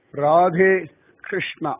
ராதே கிருஷ்ணா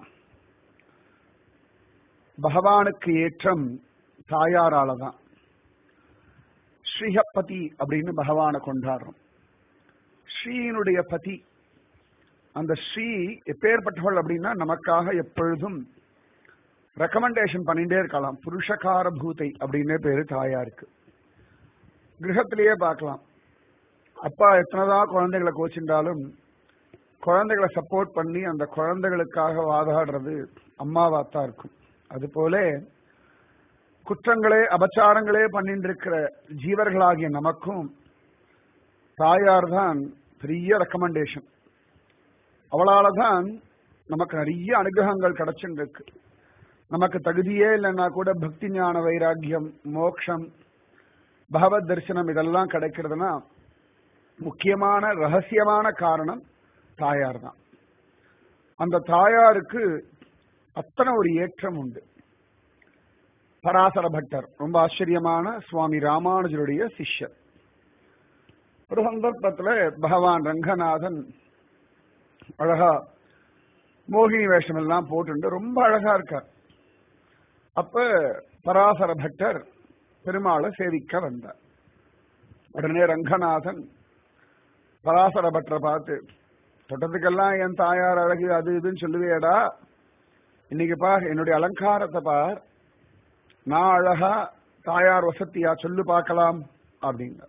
பகவானுக்கு ஏற்றம் தாயாரால தான் ஸ்ரீஹப்பதி அப்படின்னு பகவானை கொண்டாடுறோம் ஸ்ரீயினுடைய பதி அந்த ஸ்ரீ எப்பேற்பட்டவள் அப்படின்னா நமக்காக எப்பொழுதும் ரெக்கமெண்டேஷன் பண்ணிட்டே இருக்கலாம் புருஷகார பூத்தை அப்படின்னே பேரு தாயாருக்கு கிரகத்திலேயே பார்க்கலாம் அப்பா எத்தனைதான் குழந்தைகளை கோச்சின்றாலும் குழந்தைகளை சப்போர்ட் பண்ணி அந்த குழந்தைகளுக்காக வாதாடுறது அம்மாவாத்தான் இருக்கும் அது போல குற்றங்களே அபச்சாரங்களே பண்ணிட்டு இருக்கிற ஜீவர்களாகிய நமக்கும் தாயார் தான் பெரிய ரெக்கமெண்டேஷன் அவளால தான் நமக்கு நிறைய அனுகிரகங்கள் கிடைச்சுட்டு இருக்கு நமக்கு தகுதியே இல்லைன்னா கூட பக்தி ஞான வைராக்கியம் மோக்ஷம் பகவத் தரிசனம் இதெல்லாம் கிடைக்கிறதுனா முக்கியமான ரகசியமான காரணம் தாயார் தான் அந்த தாயாருக்கு அத்தனை ஒரு ஏற்றம் உண்டு பராசர பட்டர் ரொம்ப ஆச்சரியமான சுவாமி ராமானுஜருடைய சிஷ்யர் ஒரு சந்தர்ப்பத்துல பகவான் ரங்கநாதன் அழகா மோகினி வேஷம் எல்லாம் போட்டு ரொம்ப அழகா இருக்கார் அப்ப பராசர பட்டர் பெருமாளை சேவிக்க வந்தார் உடனே ரங்கநாதன் பராசர பட்டரை பார்த்து தொட்டத்துக்கெல்லாம் என் தாயார் அழகு அது இதுன்னு சொல்லுவேடா இன்னைக்கு பார் என்னுடைய அலங்காரத்தை பார் நான் அழகா தாயார் வசத்தியா சொல்லு பார்க்கலாம் அப்படிங்க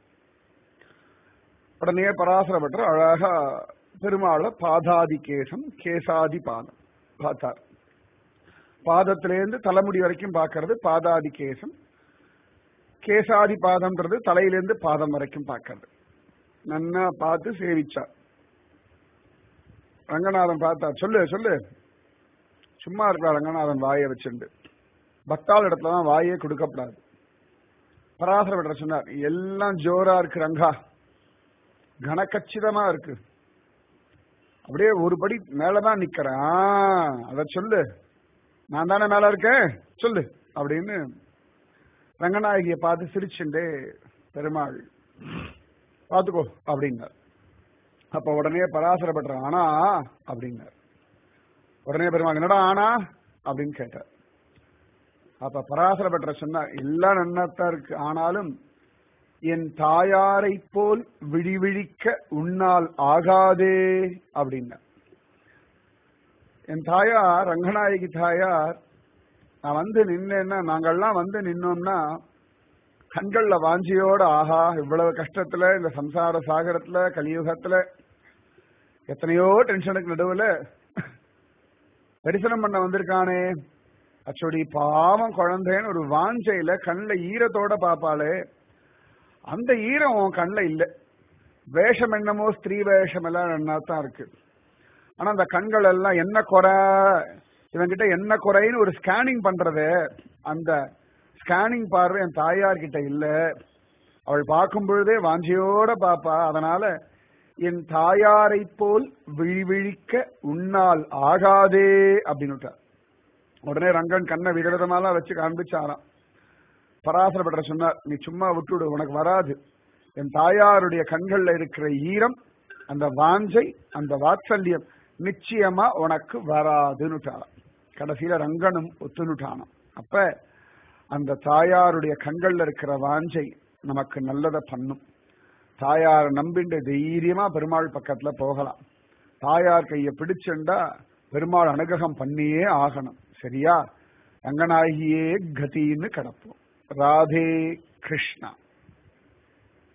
உடனே பராசர பட்டர் அழகா பெருமாளை பாதாதி கேசம் கேசாதி பாதம் பார்த்தார் பாதத்திலேருந்து தலைமுடி வரைக்கும் பார்க்கறது பாதாதி கேசம் கேசாதி பாதம்ன்றது தலையிலேருந்து பாதம் வரைக்கும் பார்க்கறது நன்னா பார்த்து சேவிச்சார் ரங்கநாதன் பார்த்தார் சொல்லு சொல்லு சும்மா இருக்கிற ரங்கநாதன் வாயை வச்சுண்டு பக்தாள் இடத்துல தான் வாயே கொடுக்கப்படாது பராசர விட சொன்னார் எல்லாம் ஜோரா இருக்கு ரங்கா கனக்கச்சிதமா இருக்கு அப்படியே ஒரு படி மேலதான் நிக்கிறேன் அத சொல்லு நான் தானே மேல இருக்கேன் சொல்லு அப்படின்னு ரங்கநாயகியை பார்த்து சிரிச்சுண்டே பெருமாள் பார்த்துக்கோ அப்படின்னார் அப்ப உடனே பராசரப்பட்ட ஆனா அப்படின்னார் உடனே பெருமாள் என்னடா ஆனா அப்படின்னு கேட்டார் அப்ப பராசரப்பட்ட சொன்னார் எல்லாம் நன்னாத்தான் இருக்கு ஆனாலும் என் தாயாரை போல் விழிவிழிக்க உன்னால் ஆகாதே அப்படின்னா என் தாயார் ரங்கநாயகி தாயார் நான் வந்து நின்னேன்னா நாங்கள்லாம் வந்து நின்னோம்னா கண்கள்ல வாஞ்சியோட ஆஹா இவ்வளவு கஷ்டத்துல இந்த சம்சார சாகரத்துல கலியுகத்துல எத்தனையோ டென்ஷனுக்கு நடுவுல தரிசனம் பண்ண வந்திருக்கானே அச்சோடி பாவம் குழந்தைன்னு ஒரு வாஞ்சையில கண்ணுல ஈரத்தோட பாப்பாளே அந்த ஈரம் உன் கண்ணுல இல்ல வேஷம் என்னமோ ஸ்திரீ வேஷம் எல்லாம் என்ன தான் இருக்கு ஆனா அந்த கண்கள் எல்லாம் என்ன குறை இவன்கிட்ட என்ன குறைன்னு ஒரு ஸ்கேனிங் பண்றது அந்த ஸ்கேனிங் பார்வை என் தாயார் கிட்ட இல்ல அவள் பார்க்கும் பொழுதே வாஞ்சியோட பாப்பா அதனால என் தாயாரை போல் விழிவிழிக்க உன்னால் ஆகாதே அப்படின்னு உடனே ரங்கன் கண்ணை விகரதமாலாம் வச்சு காண்பிச்சாராம் பராசரப்பட்ட சொன்னார் நீ சும்மா விட்டுடு உனக்கு வராது என் தாயாருடைய கண்கள்ல இருக்கிற ஈரம் அந்த வாஞ்சை அந்த வாத்சல்யம் நிச்சயமா உனக்கு வராதுன்னுட்டாராம் கடைசியில ரங்கனும் ஒத்துனுட்டானாம் அப்ப அந்த தாயாருடைய கண்கள்ல இருக்கிற வாஞ்சை நமக்கு நல்லதை பண்ணும் தாயார நம்பிண்டு தைரியமா பெருமாள் பக்கத்துல போகலாம் தாயார் கைய பிடிச்சுண்டா பெருமாள் அனுகிரகம் பண்ணியே ஆகணும் சரியா ரங்கநாயகியே கதின்னு கிடப்போம் ராதே கிருஷ்ணா